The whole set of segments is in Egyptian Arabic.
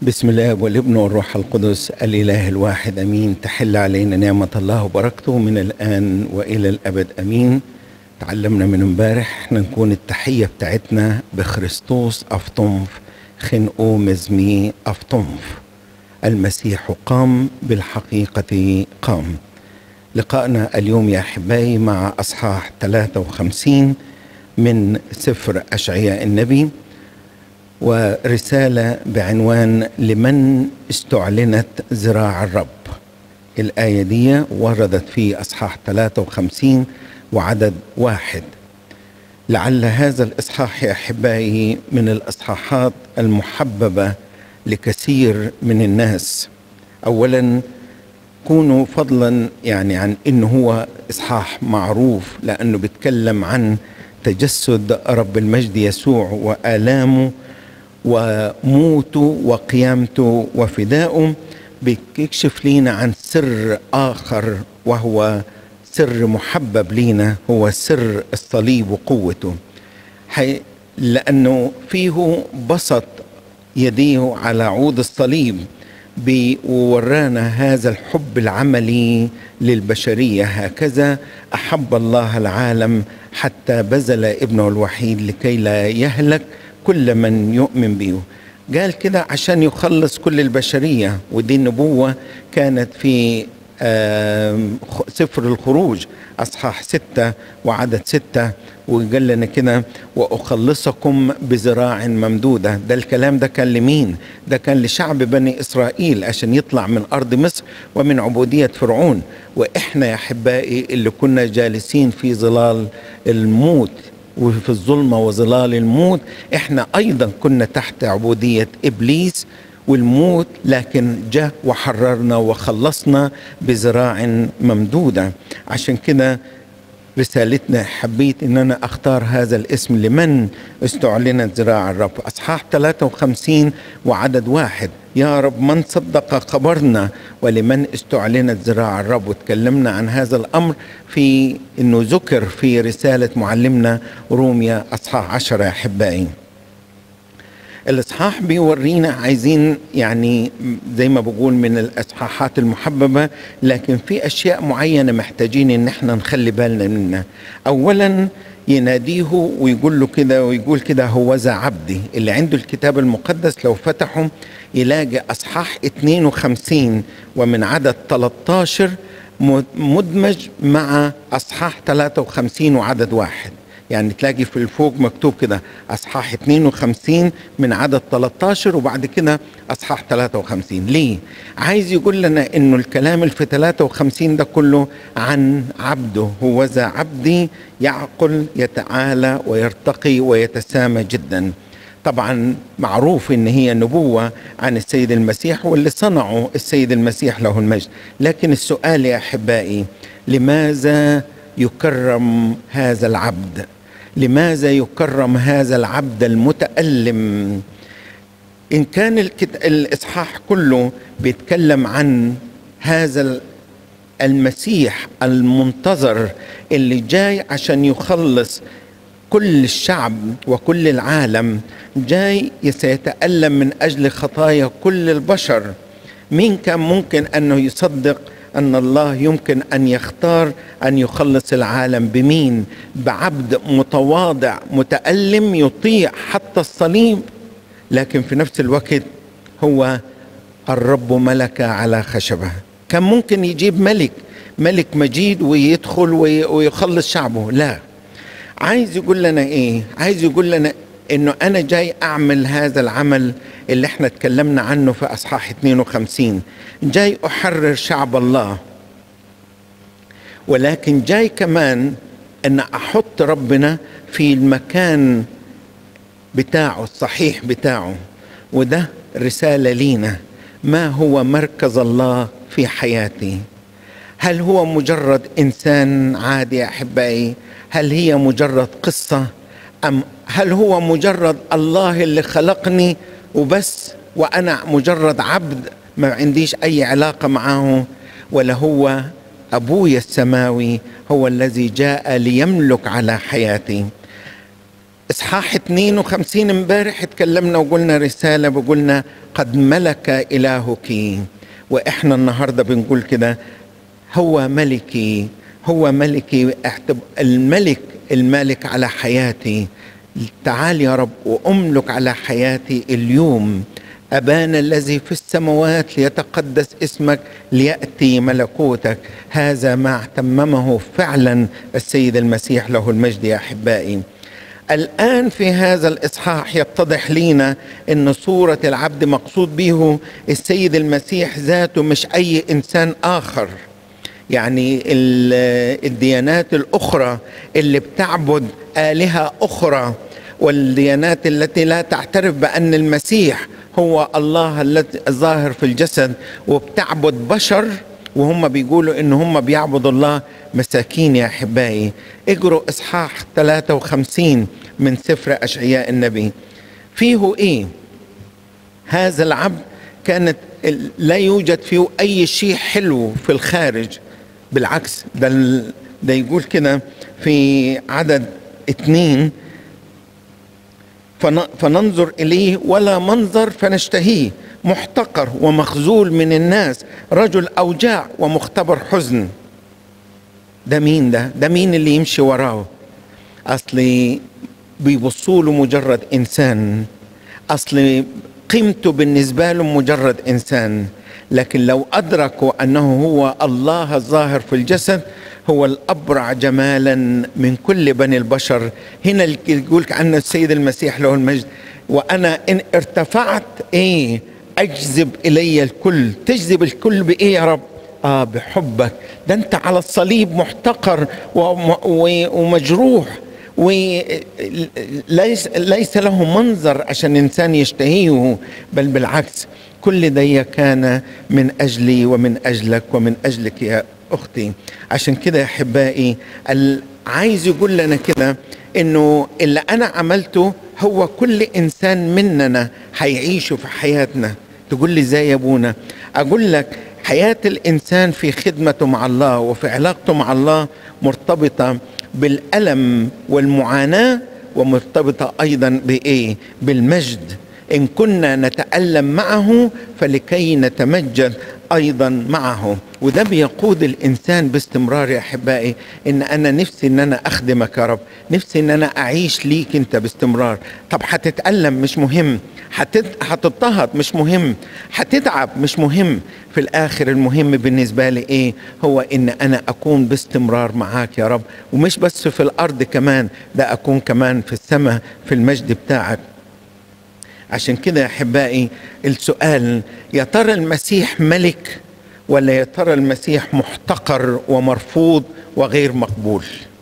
بسم الله والابن والروح القدس الاله الواحد امين تحل علينا نعمه الله وبركته من الان والى الابد امين تعلمنا من امبارح احنا نكون التحيه بتاعتنا بخريستوس افطنف خنقو مزمي افطنف المسيح قام بالحقيقه قام لقائنا اليوم يا احبائي مع اصحاح 53 من سفر اشعياء النبي ورسالة بعنوان لمن استعلنت زراع الرب الآية دي وردت في أصحاح 53 وعدد واحد لعل هذا الإصحاح يا أحبائي من الإصحاحات المحببة لكثير من الناس أولا كونوا فضلا يعني عن انه هو اصحاح معروف لانه بيتكلم عن تجسد رب المجد يسوع والامه وموته وقيامته وفدائه بيكشف لينا عن سر آخر وهو سر محبب لينا هو سر الصليب وقوته حي لأنه فيه بسط يديه على عود الصليب وورانا هذا الحب العملي للبشرية هكذا أحب الله العالم حتى بذل ابنه الوحيد لكي لا يهلك كل من يؤمن به قال كده عشان يخلص كل البشرية ودي النبوة كانت في سفر الخروج أصحاح ستة وعدد ستة وقال لنا كده وأخلصكم بذراع ممدودة ده الكلام ده كان لمين ده كان لشعب بني إسرائيل عشان يطلع من أرض مصر ومن عبودية فرعون وإحنا يا أحبائي اللي كنا جالسين في ظلال الموت وفي الظلمة وظلال الموت احنا ايضا كنا تحت عبودية ابليس والموت لكن جاء وحررنا وخلصنا بذراع ممدودة عشان كده رسالتنا حبيت ان انا اختار هذا الاسم لمن استعلنت ذراع الرب اصحاح 53 وعدد واحد يا رب من صدق خبرنا ولمن استعلنت ذراع الرب وتكلمنا عن هذا الامر في انه ذكر في رساله معلمنا روميا اصحاح 10 يا احبائي الاصحاح بيورينا عايزين يعني زي ما بقول من الاصحاحات المحببه لكن في اشياء معينه محتاجين ان احنا نخلي بالنا منها اولا يناديه ويقول له كده ويقول كده هو ذا عبدي اللي عنده الكتاب المقدس لو فتحه يلاقي اصحاح 52 ومن عدد 13 مدمج مع اصحاح 53 وعدد واحد يعني تلاقي في الفوق مكتوب كده اصحاح 52 من عدد 13 وبعد كده اصحاح 53 ليه عايز يقول لنا انه الكلام اللي في 53 ده كله عن عبده هو ذا عبدي يعقل يتعالى ويرتقي ويتسامى جدا طبعا معروف ان هي نبوه عن السيد المسيح واللي صنعه السيد المسيح له المجد لكن السؤال يا احبائي لماذا يكرم هذا العبد لماذا يكرم هذا العبد المتألم إن كان الإصحاح كله بيتكلم عن هذا المسيح المنتظر اللي جاي عشان يخلص كل الشعب وكل العالم جاي سيتألم من أجل خطايا كل البشر مين كان ممكن أنه يصدق ان الله يمكن ان يختار ان يخلص العالم بمين بعبد متواضع متالم يطيع حتى الصليب لكن في نفس الوقت هو الرب ملك على خشبه كان ممكن يجيب ملك ملك مجيد ويدخل ويخلص شعبه لا عايز يقول لنا ايه عايز يقول لنا انه انا جاي اعمل هذا العمل اللي احنا اتكلمنا عنه في اصحاح 52 جاي احرر شعب الله ولكن جاي كمان ان احط ربنا في المكان بتاعه الصحيح بتاعه وده رساله لينا ما هو مركز الله في حياتي هل هو مجرد انسان عادي يا احبائي هل هي مجرد قصه ام هل هو مجرد الله اللي خلقني وبس وانا مجرد عبد ما عنديش اي علاقه معه ولا هو ابويا السماوي هو الذي جاء ليملك على حياتي اصحاح 52 امبارح اتكلمنا وقلنا رساله وقلنا قد ملك الهك واحنا النهارده بنقول كده هو ملكي هو ملكي الملك المالك على حياتي تعال يا رب واملك على حياتي اليوم ابانا الذي في السماوات ليتقدس اسمك لياتي ملكوتك هذا ما اعتممه فعلا السيد المسيح له المجد يا احبائي الآن في هذا الإصحاح يتضح لينا أن صورة العبد مقصود به السيد المسيح ذاته مش أي إنسان آخر يعني الديانات الأخرى اللي بتعبد آلهة أخرى والديانات التي لا تعترف بأن المسيح هو الله الذي الظاهر في الجسد وبتعبد بشر وهم بيقولوا ان هم بيعبدوا الله مساكين يا احبائي اجروا اصحاح 53 من سفر اشعياء النبي فيه ايه هذا العبد كانت لا يوجد فيه اي شيء حلو في الخارج بالعكس ده ده يقول كده في عدد اثنين فننظر اليه ولا منظر فنشتهيه محتقر ومخذول من الناس رجل اوجاع ومختبر حزن ده مين ده ده مين اللي يمشي وراه اصلي بيبصوا له مجرد انسان اصل قيمته بالنسبه له مجرد انسان لكن لو ادركوا انه هو الله الظاهر في الجسد هو الابرع جمالا من كل بني البشر هنا يقول عنه السيد المسيح له المجد وانا ان ارتفعت ايه اجذب الي الكل تجذب الكل بايه يا رب اه بحبك ده انت على الصليب محتقر ومجروح وليس ليس له منظر عشان انسان يشتهيه بل بالعكس كل ده كان من اجلي ومن اجلك ومن اجلك يا اختي عشان كده يا احبائي عايز يقول لنا كده انه اللي انا عملته هو كل انسان مننا هيعيشه في حياتنا تقول لي ازاي يا ابونا اقول لك حياه الانسان في خدمته مع الله وفي علاقته مع الله مرتبطه بالالم والمعاناه ومرتبطه ايضا بايه بالمجد ان كنا نتالم معه فلكي نتمجد ايضا معه وده بيقود الانسان باستمرار يا احبائي ان انا نفسي ان انا اخدمك يا رب نفسي ان انا اعيش ليك انت باستمرار طب هتتالم مش مهم هتضطهد مش مهم هتتعب مش مهم في الاخر المهم بالنسبه لي ايه هو ان انا اكون باستمرار معاك يا رب ومش بس في الارض كمان ده اكون كمان في السماء في المجد بتاعك عشان كده يا احبائي السؤال يا ترى المسيح ملك ولا يا ترى المسيح محتقر ومرفوض وغير مقبول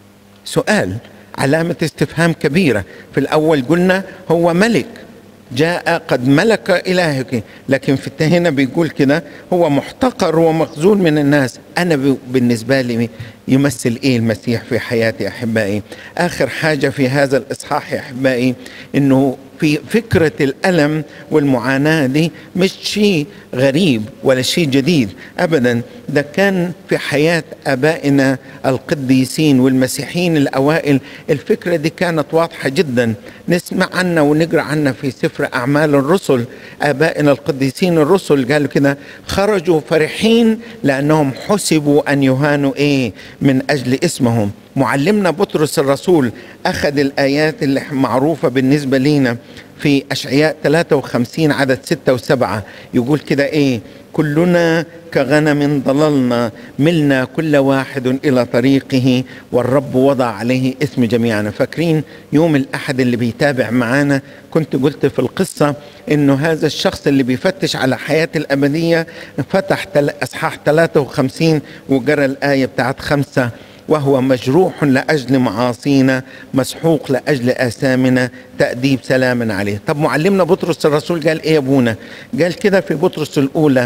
سؤال علامة استفهام كبيرة في الأول قلنا هو ملك جاء قد ملك إلهك لكن في هنا بيقول كده هو محتقر ومخزون من الناس أنا بالنسبة لي يمثل إيه المسيح في حياتي أحبائي آخر حاجة في هذا الإصحاح يا أحبائي إنه في فكرة الألم والمعاناة دي مش شيء غريب ولا شيء جديد أبدا ده كان في حياة آبائنا القديسين والمسيحيين الأوائل الفكرة دي كانت واضحة جدا نسمع عنها ونقرأ عنها في سفر أعمال الرسل آبائنا القديسين الرسل قالوا كده خرجوا فرحين لأنهم حسبوا أن يهانوا إيه من أجل اسمهم معلمنا بطرس الرسول أخذ الآيات اللي معروفة بالنسبة لينا في أشعياء 53 عدد 6 و7 يقول كده إيه كلنا كغنم ضللنا ملنا كل واحد إلى طريقه والرب وضع عليه اسم جميعنا فاكرين يوم الأحد اللي بيتابع معانا كنت قلت في القصة إنه هذا الشخص اللي بيفتش على حياة الأبدية فتح أصحاح 53 وقرأ الآية بتاعت خمسة وهو مجروح لاجل معاصينا مسحوق لاجل اثامنا تاديب سلام عليه طب معلمنا بطرس الرسول قال ايه يا ابونا قال كده في بطرس الاولى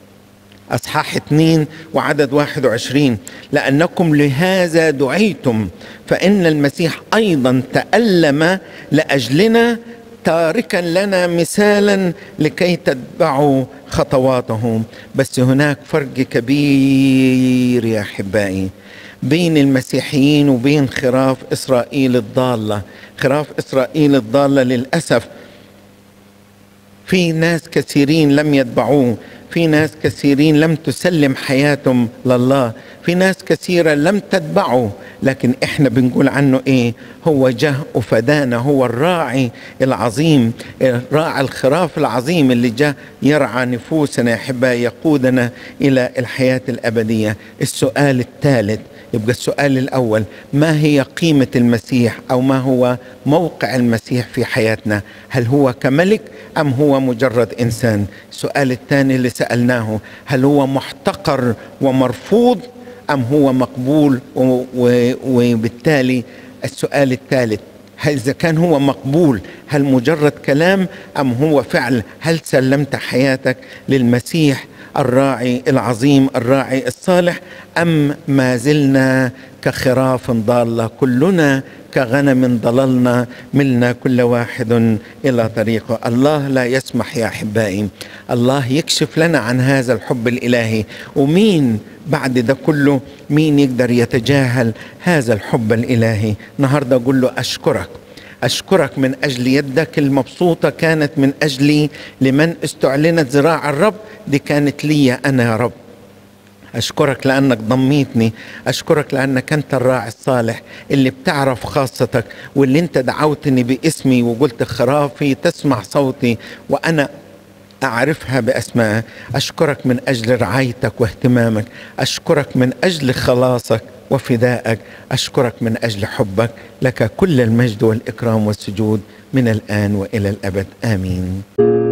أصحاح اثنين وعدد واحد وعشرين لأنكم لهذا دعيتم فإن المسيح أيضا تألم لأجلنا تاركا لنا مثالا لكي تتبعوا خطواته بس هناك فرق كبير يا أحبائي بين المسيحيين وبين خراف إسرائيل الضالة خراف إسرائيل الضالة للأسف في ناس كثيرين لم يتبعوه في ناس كثيرين لم تسلم حياتهم لله في ناس كثيرة لم تتبعه لكن احنا بنقول عنه ايه هو جه وفدانا هو الراعي العظيم راعي الخراف العظيم اللي جه يرعى نفوسنا يا احبائي يقودنا الى الحياة الابدية السؤال الثالث يبقى السؤال الاول ما هي قيمه المسيح او ما هو موقع المسيح في حياتنا هل هو كملك ام هو مجرد انسان السؤال الثاني اللي سالناه هل هو محتقر ومرفوض ام هو مقبول وبالتالي السؤال الثالث هل إذا كان هو مقبول هل مجرد كلام أم هو فعل هل سلمت حياتك للمسيح الراعي العظيم الراعي الصالح أم ما زلنا كخراف ضالة كلنا كغنم ضللنا ملنا كل واحد إلى طريقه الله لا يسمح يا أحبائي الله يكشف لنا عن هذا الحب الإلهي ومين بعد ده كله مين يقدر يتجاهل هذا الحب الإلهي النهاردة أقول له أشكرك أشكرك من أجل يدك المبسوطة كانت من أجلي لمن استعلنت ذراع الرب دي كانت لي أنا يا رب أشكرك لأنك ضميتني أشكرك لأنك أنت الراعي الصالح اللي بتعرف خاصتك واللي أنت دعوتني باسمي وقلت خرافي تسمع صوتي وأنا أعرفها بأسمائها أشكرك من أجل رعايتك واهتمامك أشكرك من أجل خلاصك وفدائك أشكرك من أجل حبك لك كل المجد والإكرام والسجود من الآن وإلى الأبد آمين